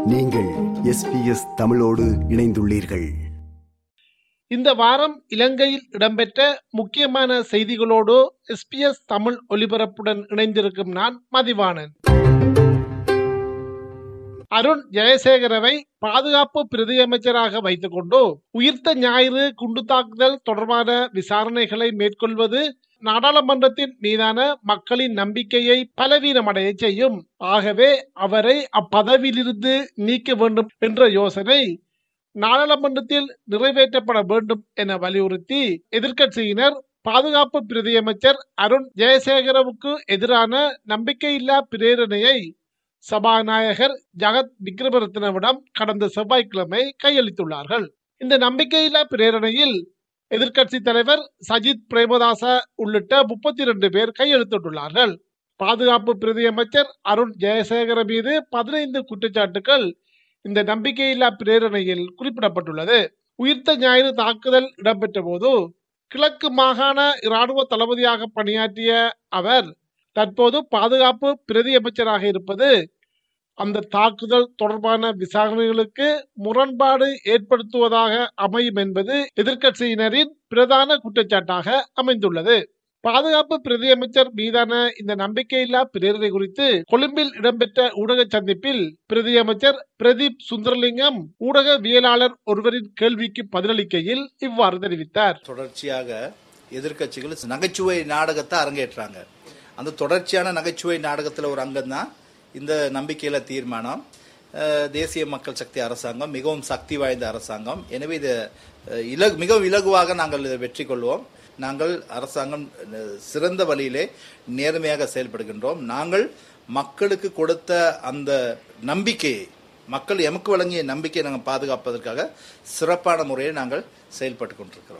நீங்கள் எஸ்பிஎஸ் தமிழோடு இணைந்துள்ளீர்கள் இந்த வாரம் இலங்கையில் இடம்பெற்ற முக்கியமான செய்திகளோடு எஸ்பிஎஸ் தமிழ் ஒலிபரப்புடன் இணைந்திருக்கும் நான் மதிவாணன் அருண் ஜெயசேகரவை பாதுகாப்பு பிரதியமைச்சராக வைத்துக் கொண்டு உயிர்த்த ஞாயிறு குண்டு தாக்குதல் தொடர்பான விசாரணைகளை மேற்கொள்வது நாடாளுமன்றத்தின் மீதான மக்களின் நம்பிக்கையை பலவீனமடைய செய்யும் ஆகவே அவரை அப்பதவியிலிருந்து நீக்க வேண்டும் என்ற யோசனை நாடாளுமன்றத்தில் நிறைவேற்றப்பட வேண்டும் என வலியுறுத்தி எதிர்க்கட்சியினர் பாதுகாப்பு பிரதியமைச்சர் அருண் ஜெயசேகரவுக்கு எதிரான நம்பிக்கையில்லா பிரேரணையை சபாநாயகர் ஜகத் விக்ரமரத்னவிடம் கடந்த செவ்வாய்க்கிழமை கையளித்துள்ளார்கள் இந்த நம்பிக்கையில்லா பிரேரணையில் எதிர்க்கட்சி தலைவர் சஜித் பிரேமதாச உள்ளிட்ட முப்பத்தி இரண்டு பேர் கையெழுத்திட்டுள்ளார்கள் பாதுகாப்பு பிரதியமைச்சர் அருண் ஜெயசேகர மீது பதினைந்து குற்றச்சாட்டுகள் இந்த நம்பிக்கையில்லா பிரேரணையில் குறிப்பிடப்பட்டுள்ளது உயிர்த்த ஞாயிறு தாக்குதல் இடம்பெற்ற போது கிழக்கு மாகாண இராணுவ தளபதியாக பணியாற்றிய அவர் தற்போது பாதுகாப்பு பிரதி அமைச்சராக இருப்பது அந்த தாக்குதல் தொடர்பான விசாரணைகளுக்கு முரண்பாடு ஏற்படுத்துவதாக அமையும் என்பது எதிர்க்கட்சியினரின் பிரதான குற்றச்சாட்டாக அமைந்துள்ளது பாதுகாப்பு பிரதியமைச்சர் மீதான இந்த நம்பிக்கையில்லா பிரேரணை குறித்து கொழும்பில் இடம்பெற்ற ஊடக சந்திப்பில் பிரதியமைச்சர் பிரதீப் சுந்தரலிங்கம் ஊடகவியலாளர் ஒருவரின் கேள்விக்கு பதிலளிக்கையில் இவ்வாறு தெரிவித்தார் தொடர்ச்சியாக எதிர்க்கட்சிகள் நகைச்சுவை நாடகத்தை அரங்கேற்றாங்க அந்த தொடர்ச்சியான நகைச்சுவை நாடகத்தில் ஒரு அங்கம் தான் இந்த நம்பிக்கையில தீர்மானம் அஹ், தேசிய மக்கள் சக்தி அரசாங்கம் மிகவும் சக்தி வாய்ந்த அரசாங்கம் எனவே இது அஹ், இலகு மிகவும் இலகுவாக நாங்கள் இதை வெற்றி கொள்வோம் நாங்கள் அரசாங்கம் அஹ், சிறந்த வழியிலே நேர்மையாக செயல்படுகின்றோம் நாங்கள் மக்களுக்கு கொடுத்த அந்த நம்பிக்கையை மக்கள் எமக்கு வழங்கிய நம்பிக்கையை நாங்கள் பாதுகாப்பதற்காக சிறப்பான முறையில் நாங்கள் செயல்பட்டு கொண்டிருக்கிறோம்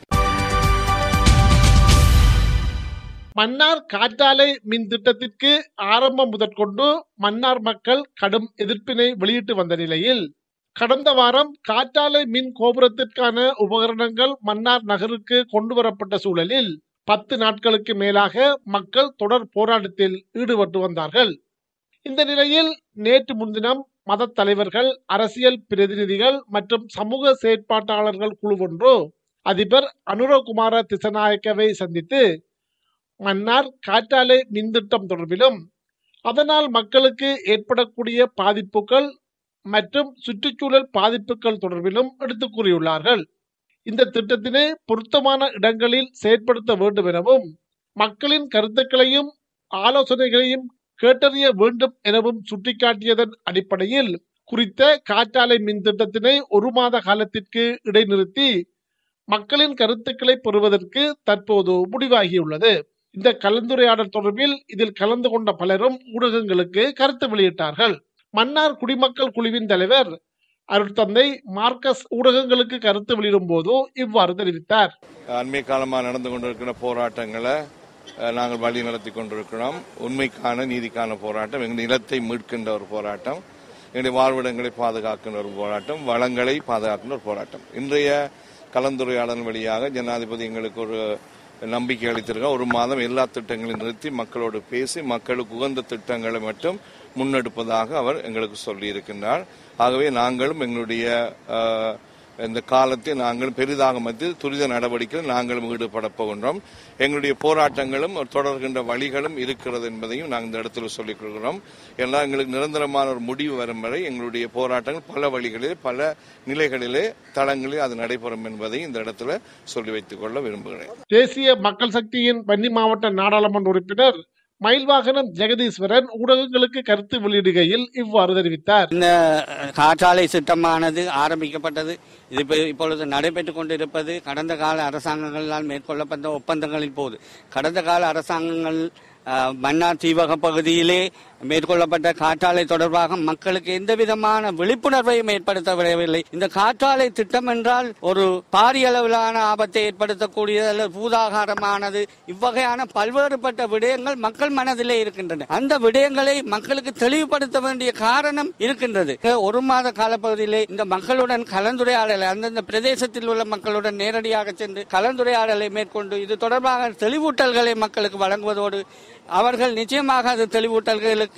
மன்னார் காற்றாலை மின் திட்டத்திற்கு ஆரம்பம் முதற்கொண்டு மன்னார் மக்கள் கடும் எதிர்ப்பினை வெளியிட்டு வந்த நிலையில் கடந்த வாரம் காற்றாலை மின் கோபுரத்திற்கான உபகரணங்கள் மன்னார் நகருக்கு கொண்டு வரப்பட்ட சூழலில் பத்து நாட்களுக்கு மேலாக மக்கள் தொடர் போராட்டத்தில் ஈடுபட்டு வந்தார்கள் இந்த நிலையில் நேற்று முன்தினம் மத தலைவர்கள் அரசியல் பிரதிநிதிகள் மற்றும் சமூக செயற்பாட்டாளர்கள் குழு ஒன்று அதிபர் அனுரகுமார திசநாயக்கவை சந்தித்து மன்னார் காற்றாலை மின்திட்டம் தொடர்பிலும் அதனால் மக்களுக்கு ஏற்படக்கூடிய பாதிப்புகள் மற்றும் சுற்றுச்சூழல் பாதிப்புகள் தொடர்பிலும் எடுத்துக் கூறியுள்ளார்கள் இந்த திட்டத்தினை பொருத்தமான இடங்களில் செயற்படுத்த வேண்டும் எனவும் மக்களின் கருத்துக்களையும் ஆலோசனைகளையும் கேட்டறிய வேண்டும் எனவும் சுட்டிக்காட்டியதன் அடிப்படையில் குறித்த காற்றாலை மின் திட்டத்தினை ஒரு மாத காலத்திற்கு இடைநிறுத்தி மக்களின் கருத்துக்களை பெறுவதற்கு தற்போது முடிவாகியுள்ளது இந்த கலந்துரையாடல் தொடர்பில் இதில் கலந்து கொண்ட பலரும் ஊடகங்களுக்கு கருத்து வெளியிட்டார்கள் மன்னார் குடிமக்கள் குழுவின் தலைவர் அருட்தந்தை மார்க்கஸ் ஊடகங்களுக்கு கருத்து வெளியிடும் போது இவ்வாறு தெரிவித்தார் அண்மை காலமாக நடந்து கொண்டிருக்கிற போராட்டங்களை அஹ், நாங்கள் வழி நடத்தி கொண்டிருக்கிறோம் உண்மைக்கான நீதிக்கான போராட்டம் எங்கள் நிலத்தை மீட்கின்ற ஒரு போராட்டம் எங்களுடைய வாழ்விடங்களை பாதுகாக்கின்ற ஒரு போராட்டம் வளங்களை பாதுகாக்கின்ற ஒரு போராட்டம் இன்றைய கலந்துரையாடல் வழியாக ஜனாதிபதி எங்களுக்கு ஒரு நம்பிக்கை அளித்திருக்க ஒரு மாதம் எல்லா திட்டங்களையும் நிறுத்தி மக்களோடு பேசி மக்களுக்கு உகந்த திட்டங்களை மட்டும் முன்னெடுப்பதாக அவர் எங்களுக்கு சொல்லியிருக்கின்றார் ஆகவே நாங்களும் எங்களுடைய அஹ், இந்த காலத்தை நாங்கள் பெரிதாக மத்தியில் துரித நடவடிக்கையில் நாங்களும் ஈடுபட போகின்றோம் எங்களுடைய போராட்டங்களும் தொடர்கின்ற வழிகளும் இருக்கிறது என்பதையும் நாங்கள் இந்த இடத்துல சொல்லிக் கொள்கிறோம் எல்லாம் எங்களுக்கு நிரந்தரமான ஒரு முடிவு வரும் வரை எங்களுடைய போராட்டங்கள் பல வழிகளிலே பல நிலைகளிலே தளங்களில் அது நடைபெறும் என்பதை இந்த இடத்துல சொல்லி வைத்துக் கொள்ள விரும்புகிறேன் தேசிய மக்கள் சக்தியின் வன்னி மாவட்ட நாடாளுமன்ற உறுப்பினர் மயில்வாகனம் ஜெகதீஸ்வரன் ஊடகங்களுக்கு கருத்து வெளியிடுகையில் இவ்வாறு தெரிவித்தார் இந்த காற்றாலை திட்டமானது ஆரம்பிக்கப்பட்டது இது இப்ப- இப்பொழுது நடைபெற்றுக் கொண்டிருப்பது கடந்த கால அரசாங்கங்களால் மேற்கொள்ளப்பட்ட ஒப்பந்தங்களின் போது கடந்த கால அரசாங்கங்கள் அஹ், மன்னார் தீவக பகுதியிலே மேற்கொள்ளப்பட்ட காற்றாலை தொடர்பாக மக்களுக்கு எந்த விதமான விழிப்புணர்வையும் ஏற்படுத்தவில்லை இந்த காற்றாலை திட்டம் என்றால் ஒரு பாரிய அளவிலான ஆபத்தை ஏற்படுத்தக்கூடியது அல்லது பூதாகாரமானது இவ்வகையான பல்வேறுபட்ட விடயங்கள் மக்கள் மனதிலே இருக்கின்றன அந்த விடயங்களை மக்களுக்கு தெளிவுபடுத்த வேண்டிய காரணம் இருக்கின்றது ஒரு மாத காலப்பகுதியிலே இந்த மக்களுடன் கலந்துரையாடலை அந்தந்த பிரதேசத்தில் உள்ள மக்களுடன் நேரடியாக சென்று கலந்துரையாடலை மேற்கொண்டு இது தொடர்பாக தெளிவூட்டல்களை மக்களுக்கு வழங்குவதோடு அவர்கள் நிச்சயமாக அது தெளிவூட்டல்களுக்கு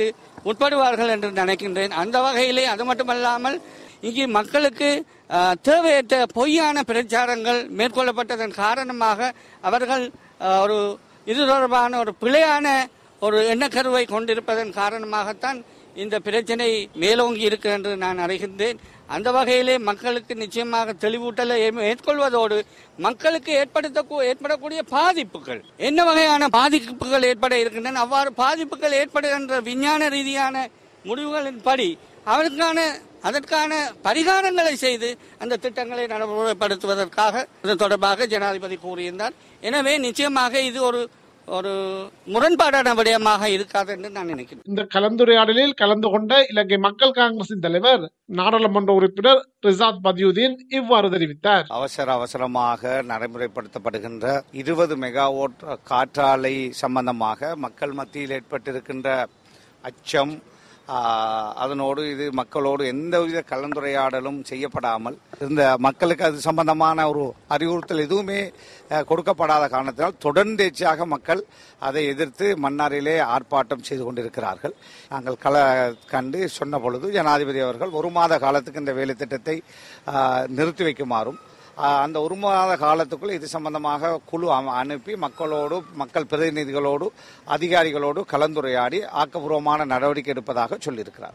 உட்படுவார்கள் என்று நினைக்கின்றேன் அந்த வகையிலே அது மட்டுமல்லாமல் இங்கே மக்களுக்கு அஹ், தேவையற்ற பொய்யான பிரச்சாரங்கள் மேற்கொள்ளப்பட்டதன் காரணமாக அவர்கள் அஹ், ஒரு இது தொடர்பான ஒரு பிழையான ஒரு எண்ணக்கருவை கொண்டிருப்பதன் காரணமாகத்தான் இந்த பிரச்சனை மேலோங்கி இருக்கு என்று நான் அறிகின்றேன் அந்த வகையிலே மக்களுக்கு நிச்சயமாக தெளிவூட்டலை மேற்கொள்வதோடு மக்களுக்கு ஏற்படுத்த ஏற்படக்கூடிய பாதிப்புகள் என்ன வகையான பாதிப்புகள் ஏற்பட இருக்கின்றன அவ்வாறு பாதிப்புகள் ஏற்படுகின்ற விஞ்ஞான ரீதியான முடிவுகளின்படி அவருக்கான அதற்கான பரிகாரங்களை செய்து அந்த திட்டங்களை நடைமுறைப்படுத்துவதற்காக இது தொடர்பாக ஜனாதிபதி கூறியிருந்தார் எனவே நிச்சயமாக இது ஒரு ஒரு முரண்பாடான விடயமாக இருக்காது என்று நான் நினைக்கிறேன் இந்த கலந்துரையாடலில் கலந்து கொண்ட இலங்கை மக்கள் காங்கிரசின் தலைவர் நாடாளுமன்ற உறுப்பினர் ரிசாத் பதியுதீன் இவ்வாறு தெரிவித்தார் அவசர அவசரமாக நடைமுறைப்படுத்தப்படுகின்ற இருபது மெகாவாட் காற்றாலை சம்பந்தமாக மக்கள் மத்தியில் ஏற்பட்டிருக்கின்ற அச்சம் ஆ, அதனோடு இது மக்களோடு எந்தவித கலந்துரையாடலும் செய்யப்படாமல் இந்த மக்களுக்கு அது சம்பந்தமான ஒரு அறிவுறுத்தல் எதுவுமே அ, கொடுக்கப்படாத காரணத்தினால் தொடர்ந்தேச்சியாக மக்கள் அதை எதிர்த்து மன்னாரிலே ஆர்ப்பாட்டம் செய்து கொண்டிருக்கிறார்கள் நாங்கள் கல கண்டு சொன்ன பொழுது ஜனாதிபதி அவர்கள் ஒரு மாத காலத்துக்கு இந்த வேலை திட்டத்தை ஆ, நிறுத்தி வைக்குமாறும் ஆஹ் அந்த ஒரு மாத காலத்துக்குள் இது சம்பந்தமாக குழு அம- அனுப்பி மக்களோடு மக்கள் பிரதிநிதிகளோடு அதிகாரிகளோடு கலந்துரையாடி ஆக்கப்பூர்வமான நடவடிக்கை எடுப்பதாக சொல்லியிருக்கிறார்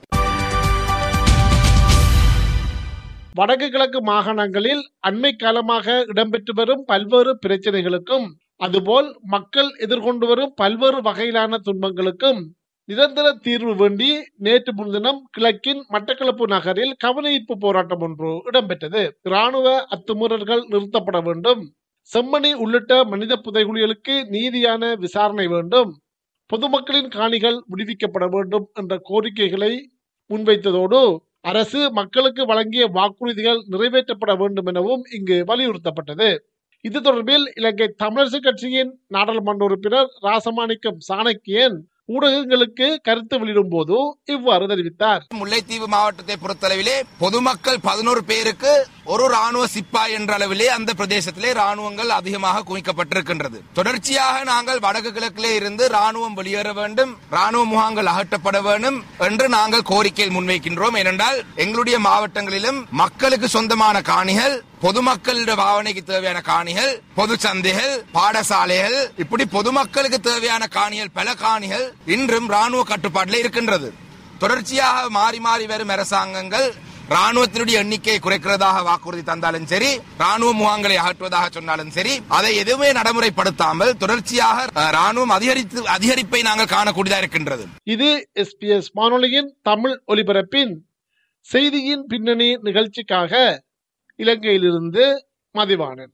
வடக்கு கிழக்கு மாகாணங்களில் அண்மை காலமாக இடம்பெற்று வரும் பல்வேறு பிரச்சனைகளுக்கும் அதுபோல் மக்கள் எதிர்கொண்டு வரும் பல்வேறு வகையிலான துன்பங்களுக்கும் நிரந்தர தீர்வு வேண்டி நேற்று முன்தினம் கிழக்கின் மட்டக்களப்பு நகரில் கவனஈர்ப்பு போராட்டம் ஒன்று இடம்பெற்றது இராணுவ அத்துமீறல்கள் நிறுத்தப்பட வேண்டும் செம்மணி உள்ளிட்ட மனித புதைகுழிகளுக்கு நீதியான விசாரணை வேண்டும் பொதுமக்களின் காணிகள் விடுவிக்கப்பட வேண்டும் என்ற கோரிக்கைகளை முன்வைத்ததோடு அரசு மக்களுக்கு வழங்கிய வாக்குறுதிகள் நிறைவேற்றப்பட வேண்டும் எனவும் இங்கு வலியுறுத்தப்பட்டது இது தொடர்பில் இலங்கை தமிழரசு கட்சியின் நாடாளுமன்ற உறுப்பினர் ராசமாணிக்கம் சாணக்கியன் ஊடகங்களுக்கு கருத்து வெளியிடும் போது இவ்வாறு தெரிவித்தார் முல்லைத்தீவு மாவட்டத்தை பொறுத்தளவிலே பொதுமக்கள் பதினோரு பேருக்கு ஒரு ராணுவ சிப்பாய் என்ற அளவிலே அந்த பிரதேசத்திலே ராணுவங்கள் அதிகமாக குவிக்கப்பட்டிருக்கின்றது தொடர்ச்சியாக நாங்கள் வடக்கு கிழக்கிலே இருந்து ராணுவம் வெளியேற வேண்டும் ராணுவ முகாம்கள் அகற்றப்பட வேண்டும் என்று நாங்கள் கோரிக்கை முன்வைக்கின்றோம் ஏனென்றால் எங்களுடைய மாவட்டங்களிலும் மக்களுக்கு சொந்தமான காணிகள் பொதுமக்களுடைய பாவனைக்கு தேவையான காணிகள் பொது சந்தைகள் பாடசாலைகள் இப்படி பொதுமக்களுக்கு தேவையான காணிகள் பல காணிகள் இன்றும் ராணுவ கட்டுப்பாட்டில் இருக்கின்றது தொடர்ச்சியாக மாறி மாறி வரும் அரசாங்கங்கள் ராணுவத்தினுடைய எண்ணிக்கையை குறைக்கிறதாக வாக்குறுதி தந்தாலும் சரி ராணுவ முகாம்களை அகற்றுவதாக சொன்னாலும் சரி அதை எதுவுமே நடைமுறைப்படுத்தாமல் தொடர்ச்சியாக அஹ், ராணுவம் அதிகரித்து அதிகரிப்பை நாங்கள் காணக்கூடியதா இருக்கின்றது இது எஸ்பிஎஸ் வானொலியின் தமிழ் ஒலிபரப்பின் செய்தியின் பின்னணி நிகழ்ச்சிக்காக இலங்கையிலிருந்து மதிவாணன்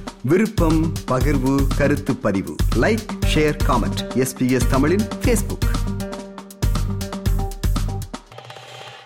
விருப்பம் பகிர்வு கருத்து பதிவு லைக் ஷேர் காமெண்ட் எஸ்பிஎஸ் தமிழின் ஃபேஸ்புக்